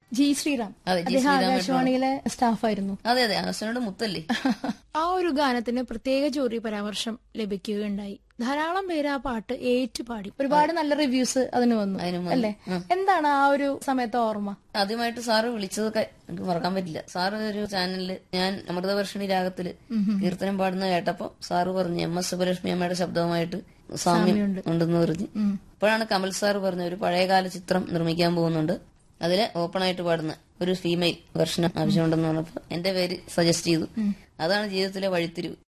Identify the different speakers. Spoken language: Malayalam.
Speaker 1: ജി ശ്രീറാം
Speaker 2: അതെ, ജി
Speaker 1: അദ്ദേഹം
Speaker 2: ശ്രീറാം
Speaker 1: ആകാശവാണിയിലെ സ്റ്റാഫായിരുന്നു
Speaker 2: അതെ അതെ ആകാശനോട് മുത്തല്ലേ
Speaker 1: ആ ഒരു ഗാനത്തിന് പ്രത്യേക ജൂറി പരാമർശം ലഭിക്കുകയുണ്ടായി ധാരാളം പേര് ആ പാട്ട് ഏറ്റുപാടി ഒരുപാട് നല്ല റിവ്യൂസ് അതിന് വന്നു
Speaker 2: അതിന് വന്നു.
Speaker 1: അല്ലേ എന്താണ് ആ ഒരു സമയത്തെ ഓർമ്മ
Speaker 2: ആദ്യമായിട്ട് സാറ് വിളിച്ചതൊക്കെ എനിക്ക് മറക്കാൻ പറ്റില്ല സാറ് ഒരു ചാനലില് ഞാൻ അമൃതവർഷിണി രാഗത്തില് കീർത്തനം പാടുന്ന കേട്ടപ്പോ സാറ് പറഞ്ഞു എം എസ് സുബലക്ഷ്മി അമ്മയുടെ ശബ്ദവുമായിട്ട് സാമ്യം ഉണ്ടെന്ന് പറഞ്ഞ് അപ്പോഴാണ് കമൽ സാറ് പറഞ്ഞ ഒരു പഴയകാല ചിത്രം നിർമ്മിക്കാൻ പോകുന്നുണ്ട് അതില് ഓപ്പൺ ആയിട്ട് പാടുന്ന ഒരു ഫീമെയിൽ വെർഷൻ ആവശ്യമുണ്ടെന്ന് പറഞ്ഞപ്പോ എന്റെ പേര് സജസ്റ്റ് ചെയ്തു അതാണ് ജീവിതത്തിലെ വഴിത്തിരിവ്